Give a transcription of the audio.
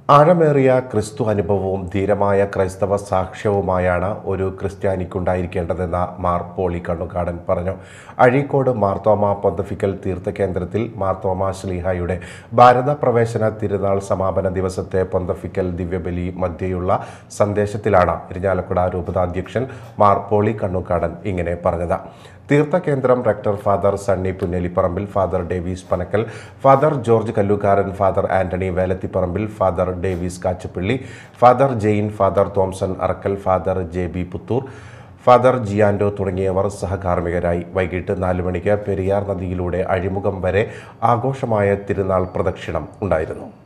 ആഴമേറിയ ക്രിസ്തു അനുഭവവും ധീരമായ ക്രൈസ്തവ സാക്ഷ്യവുമായാണ് ഒരു ക്രിസ്ത്യാനിക്കുണ്ടായിരിക്കേണ്ടതെന്ന് മാർ പോളി കണ്ണുകാടൻ പറഞ്ഞു അഴീക്കോട് മാർത്തോമ പൊന്തഫിക്കൽ തീർത്ഥകേന്ദ്രത്തിൽ മാർത്തോമ ശ്ലീഹായുടെ ഭാരത പ്രവേശന തിരുനാൾ സമാപന ദിവസത്തെ പൊന്തഫിക്കൽ ദിവ്യബലി മധ്യയുള്ള സന്ദേശത്തിലാണ് ഇരിഞ്ഞാലക്കുട രൂപതാധ്യക്ഷൻ മാർ പോളി കണ്ണുകാടൻ ഇങ്ങനെ പറഞ്ഞത് തീർത്ഥകേന്ദ്രം rector father Sunny Punnelipparambil father Davies Panakkal father George Kallukaran father Antony Velathipparambil father Davies Kachappilly father Jain father Thomson Arakkal father J B Puthur father Jiando തുടങ്ങിയവർ സഹകാർമ്മികരായി വൈകിട്ട് നാല് മണിക്ക് പെരിയാർ നദിയിലൂടെ അഴിമുഖം വരെ ആഘോഷമായ തിരുനാൾ പ്രദക്ഷിണം ഉണ്ടായിരുന്നു